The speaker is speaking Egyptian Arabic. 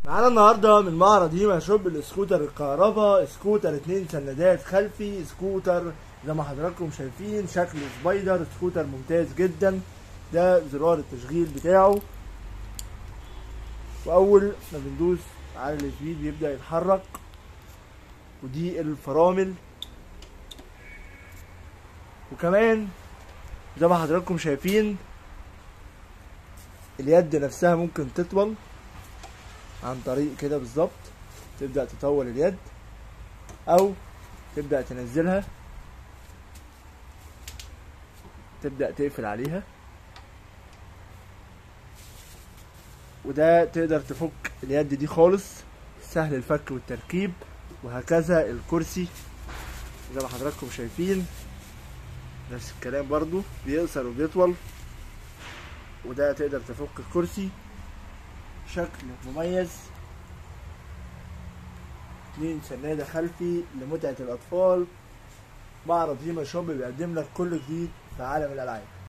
معانا النهارده من معرض هيما شوب السكوتر الكهرباء سكوتر اتنين سندات خلفي سكوتر زي ما حضراتكم شايفين شكل سبايدر سكوتر ممتاز جدا ده زرار التشغيل بتاعه واول ما بندوس على السبيد بيبدا يتحرك ودي الفرامل وكمان زي ما حضراتكم شايفين اليد نفسها ممكن تطول عن طريق كده بالظبط تبدأ تطول اليد أو تبدأ تنزلها تبدأ تقفل عليها وده تقدر تفك اليد دي خالص سهل الفك والتركيب وهكذا الكرسي زي ما حضراتكم شايفين نفس الكلام برضو بيقصر وبيطول وده تقدر تفك الكرسي شكل مميز اتنين سنادة خلفي لمتعة الأطفال معرض هيما شوب بيقدم لك كل جديد في عالم الألعاب